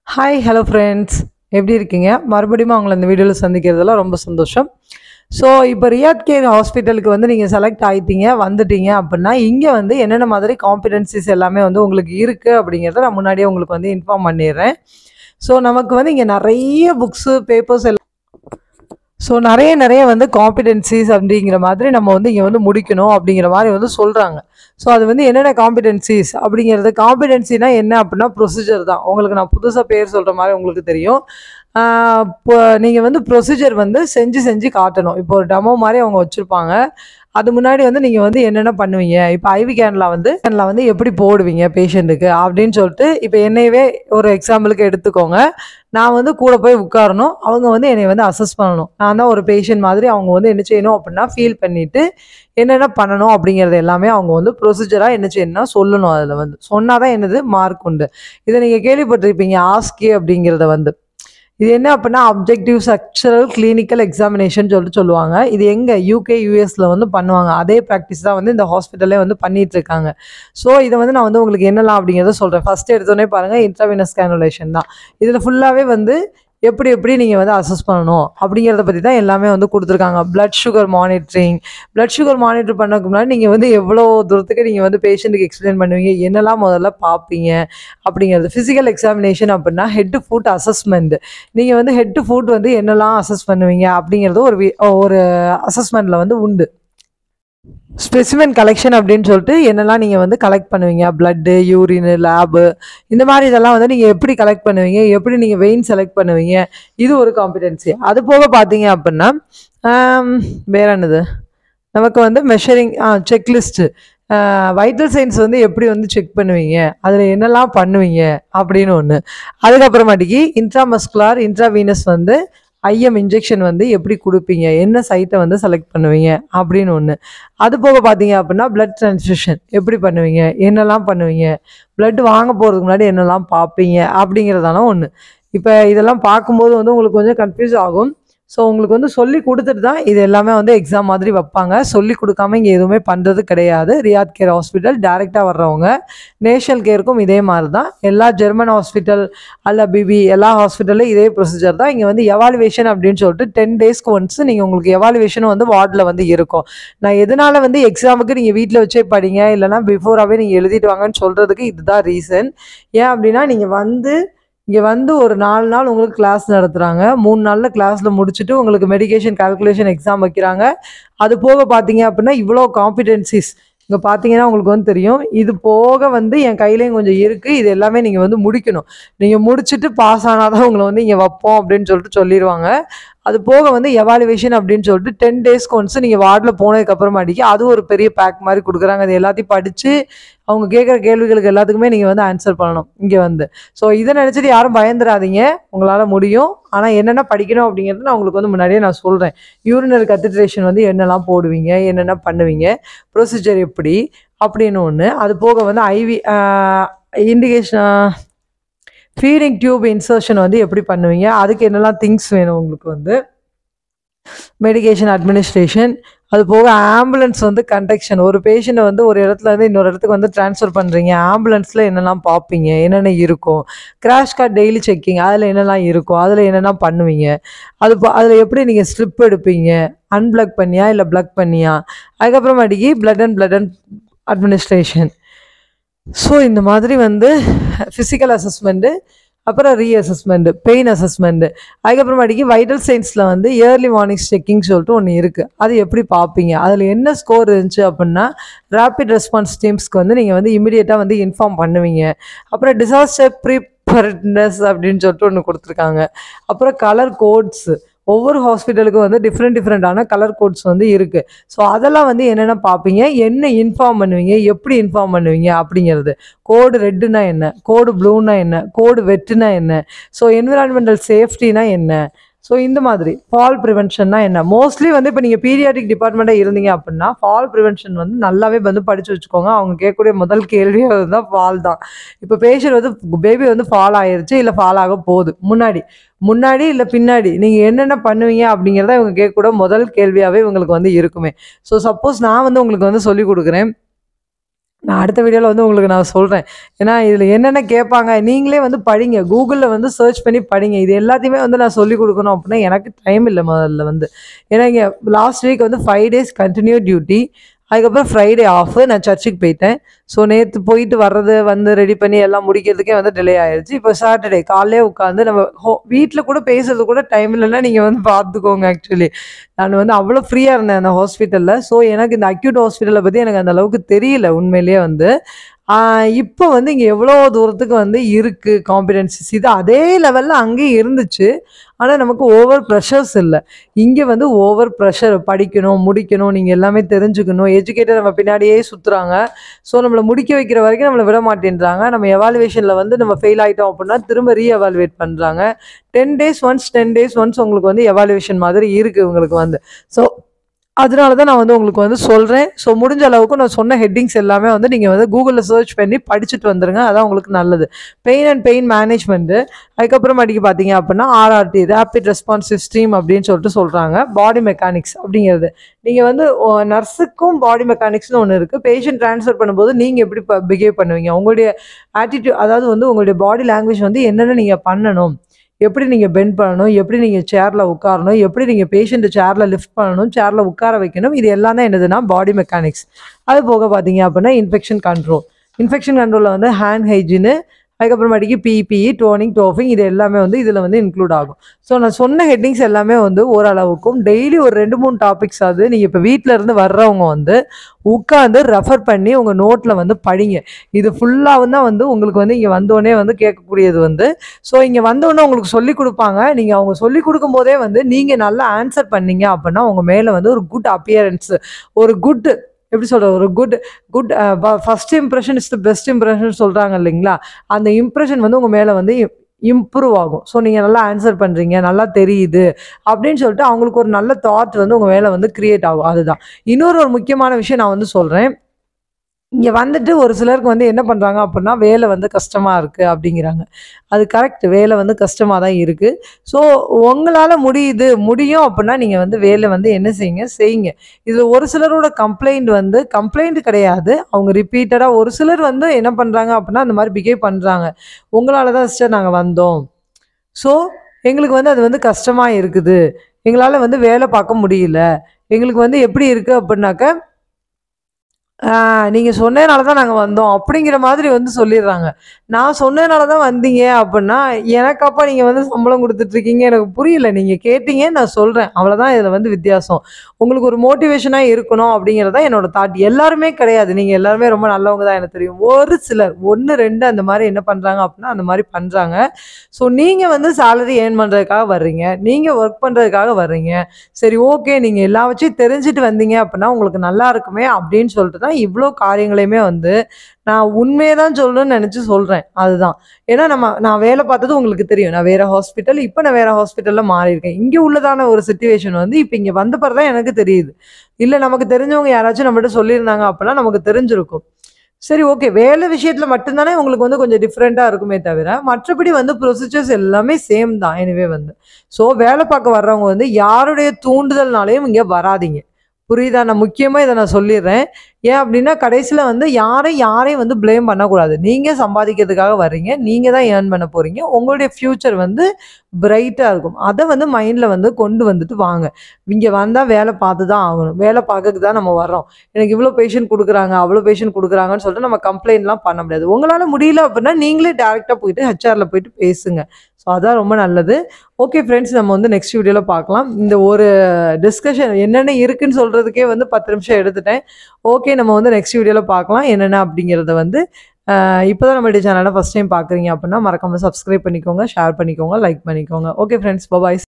hi hello friends எப்படி இருக்கீங்க மறுபடியும் அவங்கள இந்த வீடியோவில் சந்திக்கிறதுல ரொம்ப சந்தோஷம் ஸோ இப்போ ரியாத் கேர் ஹாஸ்பிட்டலுக்கு வந்து நீங்கள் செலக்ட் ஆகிட்டீங்க வந்துட்டீங்க அப்படின்னா இங்கே வந்து என்னென்ன மாதிரி காம்பிடென்சிஸ் எல்லாமே வந்து உங்களுக்கு இருக்குது அப்படிங்கிறத நான் முன்னாடியே உங்களுக்கு வந்து இன்ஃபார்ம் பண்ணிடுறேன் ஸோ நமக்கு வந்து இங்கே நிறைய புக்ஸு பேப்பர்ஸ் எல்லாம் ஸோ நிறைய நிறைய வந்து காம்பிடென்சிஸ் அப்படிங்கிற மாதிரி நம்ம வந்து இங்கே வந்து முடிக்கணும் அப்படிங்கிற மாதிரி வந்து சொல்கிறாங்க ஸோ அது வந்து என்னென்ன காம்பிடென்சிஸ் அப்படிங்கிறது காம்பிடென்சினா என்ன அப்படின்னா ப்ரொசீஜர் தான் உங்களுக்கு நான் புதுசாக பேர் சொல்கிற மாதிரி உங்களுக்கு தெரியும் ஆஹ் இப்போ நீங்கள் வந்து ப்ரொசீஜர் வந்து செஞ்சு செஞ்சு காட்டணும் இப்போ ஒரு டெமோ மாதிரி அவங்க வச்சுருப்பாங்க அது முன்னாடி வந்து நீங்கள் வந்து என்னென்ன பண்ணுவீங்க இப்போ ஐவி கேனில் வந்து கேனில் வந்து எப்படி போடுவீங்க பேஷண்ட்டுக்கு அப்படின்னு சொல்லிட்டு இப்போ என்னையவே ஒரு எக்ஸாம்பிளுக்கு எடுத்துக்கோங்க நான் வந்து கூட போய் உட்காரணும் அவங்க வந்து என்னை வந்து அசஸ் பண்ணணும் நான் தான் ஒரு பேஷண்ட் மாதிரி அவங்க வந்து என்ன செய்யணும் அப்படின்னா ஃபீல் பண்ணிவிட்டு என்னென்ன பண்ணணும் அப்படிங்கிறது எல்லாமே அவங்க வந்து ப்ரொசீஜராக என்ன செய்யணும்னா சொல்லணும் அதில் வந்து சொன்னால் தான் என்னது மார்க் உண்டு இதை நீங்கள் கேள்விப்பட்டிருப்பீங்க ஆஸ்கே அப்படிங்கிறத வந்து இது என்ன அப்படின்னா அப்ஜெக்டிவ் ஸ்ட்ரக்சரல் கிளினிக்கல் எக்ஸாமினேஷன் சொல்லிட்டு சொல்லுவாங்க இது எங்கே யூகே யூஎஸில் வந்து பண்ணுவாங்க அதே ப்ராக்டிஸ் தான் வந்து இந்த ஹாஸ்பிட்டல்லே வந்து பண்ணிட்டு இருக்காங்க ஸோ இதை வந்து நான் வந்து உங்களுக்கு என்னலாம் அப்படிங்கிறத சொல்கிறேன் ஃபஸ்ட்டு எடுத்தோடனே பாருங்கள் இன்ட்ராவினஸ் கேனுலேஷன் தான் இதில் ஃபுல்லாகவே வந்து எப்படி எப்படி நீங்கள் வந்து அசஸ் பண்ணணும் அப்படிங்கிறத பற்றி தான் எல்லாமே வந்து கொடுத்துருக்காங்க blood sugar monitoring blood sugar monitor பண்ணதுக்கு முன்னாடி நீங்கள் வந்து எவ்வளோ தூரத்துக்கு நீங்கள் வந்து பேஷண்ட்டுக்கு எக்ஸ்பிளைன் பண்ணுவீங்க என்னெல்லாம் முதல்ல பார்ப்பீங்க அப்படிங்கிறது ஃபிசிக்கல் எக்ஸாமினேஷன் அப்படின்னா ஹெட் டு ஃபுட் அசஸ்மெண்ட் நீங்கள் வந்து ஹெட் டு ஃபுட் வந்து என்னெல்லாம் அசஸ் பண்ணுவீங்க அப்படிங்கிறது ஒரு வி- ஒரு அசஸ்மெண்ட்டில் வந்து உண்டு ஸ்பெசிமென் கலெக்ஷன் அப்படின்னு சொல்லிட்டு என்னெல்லாம் நீங்கள் வந்து கலெக்ட் பண்ணுவீங்க பிளட்டு யூரின் லேபு இந்த மாதிரி இதெல்லாம் வந்து நீங்கள் எப்படி கலெக்ட் பண்ணுவீங்க எப்படி நீங்கள் வெயின் செலக்ட் பண்ணுவீங்க இது ஒரு காம்பிடென்சி அது போக பார்த்தீங்க அப்படின்னா ஆம், வேற என்னது நமக்கு வந்து மெஷரிங் செக்லிஸ்ட்டு வைட்டல் சயின்ஸ் வந்து எப்படி வந்து செக் பண்ணுவீங்க அதில் என்னெல்லாம் பண்ணுவீங்க அப்படின்னு ஒன்று அதுக்கப்புறமாட்டிக்கு இன்ட்ராமஸ்குலார் இன்ட்ராவீனஸ் வந்து ஐஎம் இன்ஜெக்ஷன் வந்து எப்படி கொடுப்பீங்க என்ன சைட்டை வந்து செலக்ட் பண்ணுவீங்க அப்படின்னு ஒன்று அது போக பார்த்தீங்க அப்படின்னா blood transfusion எப்படி பண்ணுவீங்க என்னெல்லாம் பண்ணுவீங்க blood வாங்க போகிறதுக்கு முன்னாடி என்னெல்லாம் பார்ப்பீங்க அப்படிங்கிறதான ஒன்று இப்போ இதெல்லாம் பார்க்கும்போது வந்து உங்களுக்கு கொஞ்சம் கன்ஃபியூஸ் ஆகும் ஸோ உங்களுக்கு வந்து சொல்லி கொடுத்துட்டு தான் இது எல்லாமே வந்து எக்ஸாம் மாதிரி வைப்பாங்க சொல்லி கொடுக்காம இங்கே எதுவுமே பண்ணுறது கிடையாது ரியாத் கேர் ஹாஸ்பிட்டல் டேரெக்டாக வர்றவங்க நேஷனல் கேருக்கும் இதே மாதிரி தான் எல்லா ஜெர்மன் ஹாஸ்பிட்டல் அல்ல பிபி எல்லா ஹாஸ்பிட்டல்லையும் இதே ப்ரொசீஜர் தான் இங்கே வந்து எவாலுவேஷன் அப்படின்னு சொல்லிட்டு டென் டேஸ்க்கு ஒன்ஸ் நீங்கள் உங்களுக்கு எவாலுவேஷன் வந்து வார்டில் வந்து இருக்கும் நான் எதனால வந்து எக்ஸாமுக்கு நீங்கள் வீட்டில் வச்சே படிங்க இல்லைனா பிஃபோராகவே நீங்கள் எழுதிட்டு வாங்கன்னு சொல்கிறதுக்கு இதுதான் ரீசன் ஏன் அப்படின்னா நீங்கள் வந்து இங்கே வந்து ஒரு நாலு நாள் உங்களுக்கு கிளாஸ் நடத்துகிறாங்க மூணு நாளில் கிளாஸில் முடிச்சுட்டு உங்களுக்கு மெடிகேஷன் கால்குலேஷன் எக்ஸாம் வைக்கிறாங்க அது போக பார்த்தீங்க அப்படின்னா இவ்வளோ காம்பிடென்சிஸ் இங்கே பார்த்தீங்கன்னா உங்களுக்கு வந்து தெரியும் இது போக வந்து என் கையிலையும் கொஞ்சம் இருக்குது இது எல்லாமே நீங்கள் வந்து முடிக்கணும் நீங்கள் முடிச்சுட்டு பாஸ் ஆனால் தான் உங்களை வந்து இங்கே வைப்போம் அப்படின்னு சொல்லிட்டு சொல்லிடுவாங்க அது போக வந்து எவாலுவேஷன் அப்படின்னு சொல்லிட்டு டென் டேஸ்க்கு ஒன்ஸ் நீங்கள் வார்டில் போனதுக்கு அப்புறமாட்டிக்கு அது ஒரு பெரிய பேக் மாதிரி கொடுக்குறாங்க அது எல்லாத்தையும் படித்து அவங்க கேட்குற கேள்விகளுக்கு எல்லாத்துக்குமே நீங்கள் வந்து ஆன்சர் பண்ணணும் இங்கே வந்து ஸோ இதை நினச்சிட்டு யாரும் பயந்துடாதீங்க உங்களால் முடியும் ஆனால் என்னென்ன படிக்கணும் அப்படிங்கிறது நான் உங்களுக்கு வந்து முன்னாடியே நான் சொல்கிறேன் யூரினரி கத்திட்ரேஷன் வந்து என்னெல்லாம் போடுவீங்க என்னென்ன பண்ணுவீங்க ப்ரொசீஜர் எப்படி அப்படின்னு ஒன்று அது போக வந்து IV indication feeding tube insertion வந்து எப்படி பண்ணுவீங்க அதுக்கு என்னெல்லாம் திங்ஸ் வேணும் உங்களுக்கு வந்து மெடிகேஷன் அட்மினிஸ்ட்ரேஷன் அது போக ஆம்புலன்ஸ் வந்து கண்டக்ஷன் ஒரு பேஷண்ட்டை வந்து ஒரு இடத்துல இருந்து இன்னொரு இடத்துக்கு வந்து ட்ரான்ஸ்ஃபர் பண்ணுறீங்க ஆம்புலன்ஸில் என்னெல்லாம் பார்ப்பீங்க என்னென்ன இருக்கும் கிராஷ் கார்ட் டெய்லி செக்கிங் அதில் என்னெல்லாம் இருக்கும் அதில் என்னெல்லாம் பண்ணுவீங்க அது அதில் எப்படி நீங்கள் ஸ்லிப் எடுப்பீங்க அன்பிளக் பண்ணியா இல்லை பிளக் பண்ணியா அதுக்கப்புறமாட்டிக்கு blood and blood and administration so இந்த மாதிரி வந்து ஃபிசிக்கல் அசஸ்மெண்ட்டு அப்புறம் ரீஅசஸ்மெண்ட்டு பெயின் அசஸ்மெண்ட்டு அதுக்கப்புறமாட்டிக்கு வைட்டல் சயின்ஸில் வந்து இயர்லி மார்னிங் செக்கிங் சொல்லிட்டு ஒன்று இருக்குது அது எப்படி பார்ப்பீங்க அதில் என்ன ஸ்கோர் இருந்துச்சு அப்படின்னா ரேபிட் ரெஸ்பான்ஸ் டீம்ஸ்க்கு வந்து நீங்கள் வந்து இமிடியேட்டாக வந்து இன்ஃபார்ம் பண்ணுவீங்க அப்புறம் டிசாஸ்டர் ப்ரிப்பர்னஸ் அப்படின்னு சொல்லிட்டு ஒன்று கொடுத்துருக்காங்க அப்புறம் கலர் கோட்ஸு ஒவ்வொரு ஹாஸ்பிட்டலுக்கும் வந்து டிஃப்ரெண்ட் டிஃப்ரெண்ட்டான கலர் கோட்ஸ் வந்து இருக்குது ஸோ அதெல்லாம் வந்து என்னென்ன பார்ப்பீங்க என்ன இன்ஃபார்ம் பண்ணுவீங்க எப்படி இன்ஃபார்ம் பண்ணுவீங்க அப்படிங்கிறது கோடு ரெட்டுனா என்ன கோடு ப்ளூனா என்ன கோடு வெட்டுனா என்ன ஸோ என்விரான்மெண்டல் சேஃப்டினா என்ன ஸோ இந்த மாதிரி ஃபால் ப்ரிவென்ஷன்னா என்ன மோஸ்ட்லி வந்து இப்போ நீங்கள் பீரியாடிக் டிபார்ட்மெண்ட்டாக இருந்தீங்க அப்படின்னா ஃபால் ப்ரிவென்ஷன் வந்து நல்லாவே வந்து படித்து வச்சுக்கோங்க அவங்க கேட்கக்கூடிய முதல் கேள்வியே அதுதான் ஃபால் தான் இப்போ பேஷண்ட் வந்து பேபி வந்து ஃபால் ஆயிருச்சு இல்லை ஃபால் ஆக போகுது முன்னாடி முன்னாடி இல்லை பின்னாடி நீங்கள் என்னென்ன பண்ணுவீங்க அப்படிங்கிறத இவங்க கேட்கக்கூட முதல் கேள்வியாகவே இவங்களுக்கு வந்து இருக்குமே ஸோ சப்போஸ் நான் வந்து உங்களுக்கு வந்து சொல்லி கொடுக்குறேன் நான் அடுத்த வீடியோவில் வந்து உங்களுக்கு நான் சொல்கிறேன் ஏன்னா இதில் என்னென்ன கேட்பாங்க நீங்களே வந்து படிங்க கூகுளில் வந்து சர்ச் பண்ணி படிங்க இது எல்லாத்தையுமே வந்து நான் சொல்லிக் கொடுக்கணும் அப்படின்னா எனக்கு டைம் இல்லை முதல்ல வந்து ஏன்னா இங்கே லாஸ்ட் வீக் வந்து ஃபைவ் டேஸ் கண்டினியூ டியூட்டி அதுக்கப்புறம் ஃப்ரைடே ஆஃப் நான் சர்ச்சுக்கு போயிட்டேன் ஸோ நேற்று போயிட்டு வர்றது வந்து ரெடி பண்ணி எல்லாம் முடிக்கிறதுக்கே வந்து டிலே ஆயிடுச்சு இப்போ சாட்டர்டே காலையிலே உட்காந்து நம்ம ஹோ வீட்டில் கூட பேசுறது கூட டைம் இல்லைன்னா நீங்கள் வந்து பார்த்துக்கோங்க ஆக்சுவலி நான் வந்து அவ்வளோ ஃப்ரீயாக இருந்தேன் அந்த ஹாஸ்பிட்டலில் ஸோ எனக்கு இந்த அக்யூட் ஹாஸ்பிட்டலை பற்றி எனக்கு அந்த அளவுக்கு தெரியல உண்மையிலேயே வந்து இப்போ வந்து இங்கே எவ்வளோ தூரத்துக்கு வந்து இருக்குது காம்பிடென்சிஸ் இது அதே லெவலில் அங்கேயும் இருந்துச்சு ஆனால் நமக்கு ஓவர் ப்ரெஷர்ஸ் இல்லை இங்கே வந்து ஓவர் ப்ரெஷர் படிக்கணும் முடிக்கணும் நீங்கள் எல்லாமே தெரிஞ்சுக்கணும் எஜுகேட்டர் நம்ம பின்னாடியே சுற்றுறாங்க ஸோ நம்மளை முடிக்க வைக்கிற வரைக்கும் நம்மளை விட மாட்டேன்றாங்க நம்ம எவாலுவேஷனில் வந்து நம்ம ஃபெயில் ஆகிட்டோம் அப்படின்னா திரும்ப ரீ எவாலுவேட் பண்ணுறாங்க ten days once ten days once உங்களுக்கு வந்து எவாலுவேஷன் மாதிரி இருக்குது உங்களுக்கு வந்து ஸோ அதனால தான் நான் வந்து உங்களுக்கு வந்து சொல்கிறேன் ஸோ முடிஞ்ச அளவுக்கு நான் சொன்ன ஹெட்டிங்ஸ் எல்லாமே வந்து நீங்கள் வந்து கூகுளில் சர்ச் பண்ணி படிச்சுட்டு வந்துருங்க அதான் உங்களுக்கு நல்லது பெயின் அண்ட் பெயின் மேனேஜ்மெண்ட்டு அதுக்கப்புறமாட்டிக்கு பார்த்தீங்க அப்படின்னா ஆர்ஆர்டி ரேபிட் ரெஸ்பான்சிவ் ஸ்ட்ரீம் அப்படின்னு சொல்லிட்டு சொல்கிறாங்க பாடி மெக்கானிக்ஸ் அப்படிங்கிறது நீங்கள் வந்து நர்ஸுக்கும் பாடி மெக்கானிக்ஸ்னு ஒன்று இருக்குது பேஷண்ட் ட்ரான்ஸ்ஃபர் பண்ணும்போது நீங்கள் எப்படி பிஹேவ் பண்ணுவீங்க உங்களுடைய ஆட்டிடியூட் அதாவது வந்து உங்களுடைய பாடி லாங்குவேஜ் வந்து என்னென்ன நீங்கள் பண்ணணும் எப்படி நீங்கள் பெண்ட் பண்ணணும் எப்படி நீங்கள் சேரில் உட்காரணும் எப்படி நீங்கள் பேஷண்ட்டை சேரில் லிஃப்ட் பண்ணணும் சேரில் உட்கார வைக்கணும் இது எல்லாம் தான் என்னதுன்னா பாடி மெக்கானிக்ஸ் அது போக பார்த்தீங்க அப்படின்னா இன்ஃபெக்ஷன் கண்ட்ரோல் இன்ஃபெக்ஷன் கண்ட்ரோலில் வந்து ஹேண்ட் ஹைஜீனு அதுக்கப்புறமாட்டிக்கு பிபிஇ டோனிங் டோஃபிங் இது எல்லாமே வந்து இதில் வந்து இன்க்ளூட் ஆகும் ஸோ நான் சொன்ன ஹெட்டிங்ஸ் எல்லாமே வந்து ஓரளவுக்கும் டெய்லி ஒரு ரெண்டு மூணு டாபிக்ஸ் ஆகுது நீங்கள் இப்போ வீட்டில் இருந்து வர்றவங்க வந்து உட்காந்து ரெஃபர் பண்ணி உங்கள் நோட்டில் வந்து படிங்க இது ஃபுல்லாக தான் வந்து உங்களுக்கு வந்து இங்கே வந்தோடனே வந்து கேட்கக்கூடியது வந்து ஸோ இங்கே வந்தோடனே உங்களுக்கு சொல்லி கொடுப்பாங்க நீங்கள் அவங்க சொல்லி கொடுக்கும்போதே வந்து நீங்கள் நல்லா ஆன்சர் பண்ணீங்க அப்படின்னா உங்கள் மேலே வந்து ஒரு குட் அப்பியரன்ஸ் ஒரு குட் எப்படி சொல்கிறது ஒரு good good first impression is the best impression சொல்கிறாங்க இல்லைங்களா அந்த இம்ப்ரெஷன் வந்து உங்கள் மேலே வந்து இம்ப்ரூவ் ஆகும் ஸோ நீங்கள் நல்லா ஆன்சர் பண்ணுறீங்க நல்லா தெரியுது அப்படின்னு சொல்லிட்டு அவங்களுக்கு ஒரு நல்ல தாட் வந்து உங்கள் மேலே வந்து க்ரியேட் ஆகும் அதுதான் இன்னொரு ஒரு முக்கியமான விஷயம் நான் வந்து சொல்கிறேன் இங்கே வந்துட்டு ஒரு சிலருக்கு வந்து என்ன பண்ணுறாங்க அப்படின்னா வேலை வந்து கஷ்டமாக இருக்குது அப்படிங்கிறாங்க அது கரெக்ட் வேலை வந்து கஷ்டமாக தான் இருக்குது ஸோ உங்களால் முடியுது முடியும் அப்படின்னா நீங்கள் வந்து வேலை வந்து என்ன செய்யுங்க செய்யுங்க இதில் ஒரு சிலரோட கம்ப்ளைண்ட் வந்து கம்ப்ளைண்ட் கிடையாது அவங்க ரிப்பீட்டடாக ஒரு சிலர் வந்து என்ன பண்ணுறாங்க அப்படின்னா அந்த மாதிரி பிஹேவ் பண்ணுறாங்க உங்களால் தான் சிஸ்டர் நாங்கள் வந்தோம் ஸோ எங்களுக்கு வந்து அது வந்து கஷ்டமாக இருக்குது எங்களால் வந்து வேலை பார்க்க முடியல எங்களுக்கு வந்து எப்படி இருக்குது அப்படின்னாக்க நீங்கள் சொன்னதுனால தான் நாங்கள் வந்தோம் அப்படிங்கிற மாதிரி வந்து சொல்லிடுறாங்க நான் சொன்னதுனால தான் வந்தீங்க அப்படின்னா எனக்கு அப்பா நீங்கள் வந்து சம்பளம் கொடுத்துட்ருக்கீங்க எனக்கு புரியல நீங்கள் கேட்டீங்க நான் சொல்கிறேன் அவ்வளோதான் இதில் வந்து வித்தியாசம் உங்களுக்கு ஒரு மோட்டிவேஷனாக இருக்கணும் அப்படிங்கிறதான் என்னோட தாட் எல்லாருமே கிடையாது நீங்கள் எல்லாருமே ரொம்ப நல்லவங்க தான் எனக்கு தெரியும் ஒரு சிலர் ஒன்று ரெண்டு அந்த மாதிரி என்ன பண்ணுறாங்க அப்படின்னா அந்த மாதிரி பண்ணுறாங்க ஸோ நீங்கள் வந்து சேலரி ஏர்ன் பண்ணுறதுக்காக வர்றீங்க நீங்கள் ஒர்க் பண்ணுறதுக்காக வர்றீங்க சரி ஓகே நீங்கள் எல்லா வச்சும் தெரிஞ்சுட்டு வந்தீங்க அப்படின்னா உங்களுக்கு நல்லா இருக்குமே அப்படின்னு சொல்லிட்டு தான் இவ்வளோ காரியங்களையுமே வந்து நான் உண்மையை தான் சொல்லணும்னு நினச்சி சொல்கிறேன் அதுதான் ஏன்னா நம்ம நான் வேலை பார்த்தது உங்களுக்கு தெரியும் நான் வேறு ஹாஸ்பிட்டல் இப்போ நான் வேறு ஹாஸ்பிட்டலில் மாறி இருக்கேன் இங்கே உள்ளதான ஒரு சுச்சுவேஷன் வந்து இப்போ இங்கே வந்த பிறகு தான் எனக்கு தெரியுது இல்லை நமக்கு தெரிஞ்சவங்க யாராச்சும் நம்மகிட்ட சொல்லியிருந்தாங்க அப்படின்னா நமக்கு தெரிஞ்சிருக்கும் சரி ஓகே வேலை விஷயத்தில் மட்டும்தானே உங்களுக்கு வந்து கொஞ்சம் டிஃப்ரெண்ட்டாக இருக்குமே தவிர மற்றபடி வந்து ப்ரொசீஜர்ஸ் எல்லாமே சேம் தான் எனிவே வந்து ஸோ வேலை பார்க்க வர்றவங்க வந்து யாருடைய தூண்டுதல்னாலையும் இங்கே வராதீங்க புரியுதா நான் முக்கியமாக இதை நான் சொல்லிடுறேன் ஏன் அப்படின்னா கடைசியில் வந்து யாரையும் யாரையும் வந்து ப்ளேம் பண்ணக்கூடாது நீங்கள் சம்பாதிக்கிறதுக்காக வர்றீங்க நீங்கள் தான் ஏர்ன் பண்ண போகிறீங்க உங்களுடைய ஃப்யூச்சர் வந்து பிரைட்டாக இருக்கும் அதை வந்து மைண்டில் வந்து கொண்டு வந்துட்டு வாங்க இங்கே வந்தால் வேலை பார்த்து தான் ஆகணும் வேலை பார்க்கறதுக்கு தான் நம்ம வர்றோம் எனக்கு இவ்வளோ பேஷண்ட் கொடுக்குறாங்க அவ்வளோ பேஷண்ட் கொடுக்குறாங்கன்னு சொல்லிட்டு நம்ம கம்ப்ளைண்ட்லாம் பண்ண முடியாது உங்களால் முடியல அப்படின்னா நீங்களே டேரெக்டாக போயிட்டு ஹெச்ஆரில் போயிட்டு பேசுங்க ஸோ அதான் ரொம்ப நல்லது ஓகே ஃப்ரெண்ட்ஸ் நம்ம வந்து நெக்ஸ்ட் வீடியோவில் பார்க்கலாம் இந்த ஒரு டிஸ்கஷன் என்னென்ன இருக்குன்னு சொல்கிறதுக்கே வந்து பத்து நிமிஷம் எடுத்துட்டேன் ஓகே நம்ம வந்து நெக்ஸ்ட் வீடியோவில் பார்க்கலாம் என்னென்ன அப்படிங்கிறத வந்து இப்போ தான் நம்மளுடைய சேனலை ஃபஸ்ட் டைம் பார்க்குறீங்க அப்படின்னா மறக்காமல் சப்ஸ்கிரைப் பண்ணிக்கோங்க ஷேர் பண்ணிக்கோங்க லைக் பண்ணிக்கோங்க ஓகே ஃப்ரெண்ட்ஸ் பபாய்